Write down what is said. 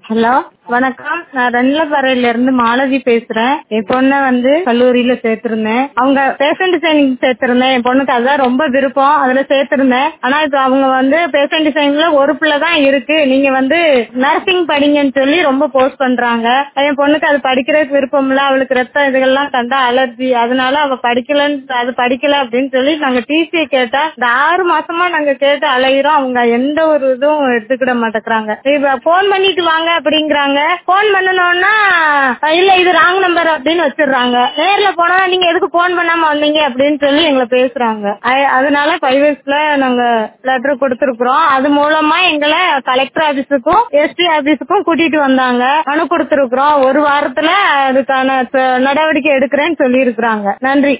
hello வணக்கம் நான் ரெண்டலப்பாறையில இருந்து மாலதி பேசுறேன் என் பொண்ணை வந்து கல்லூரியில சேர்த்திருந்தேன் அவங்க பேஷண்ட் டிசைனிங் சேர்த்திருந்தேன் என் பொண்ணுக்கு அதுதான் ரொம்ப விருப்பம் அதுல சேர்த்திருந்தேன் ஆனா இப்ப அவங்க வந்து பேஷண்ட் டிசைனிங்ல ஒரு பிள்ளை தான் இருக்கு நீங்க வந்து நர்சிங் படிங்கன்னு சொல்லி ரொம்ப போஸ்ட் பண்றாங்க என் பொண்ணுக்கு அது படிக்கிறதுக்கு விருப்பம் இல்ல அவளுக்கு ரத்தம் இதுகள்லாம் கண்டா அலர்ஜி அதனால அவ படிக்கலன்னு அது படிக்கல அப்படின்னு சொல்லி நாங்க டிசி கேட்டா இந்த ஆறு மாசமா நாங்க கேட்டு அலையிறோம் அவங்க எந்த ஒரு இதுவும் எடுத்துக்கிட மாட்டேங்கிறாங்க இப்ப போன் பண்ணிட்டு வாங்க அப்படிங்கிறாங்க போன் பண்ணணும்னா இல்ல இது ராங் நம்பர் அப்படின்னு வச்சிடுறாங்க நேர்ல போனா நீங்க எதுக்கு போன் பண்ணாம வந்தீங்க அப்படின்னு சொல்லி எங்களை பேசுறாங்க அ- அதனால ஃபைவ் இயர்ஸ்ல நாங்க லெட்டர் கொடுத்திருக்கிறோம் அது மூலமா எங்களை கலெக்டர் ஆபீஸுக்கும் எஸ்டி ஆபீஸுக்கும் கூட்டிட்டு வந்தாங்க மனு கொடுத்திருக்கிறோம் ஒரு வாரத்துல அதுக்கான ச- நடவடிக்கை எடுக்கிறேன்னு சொல்லி இருக்கிறாங்க நன்றி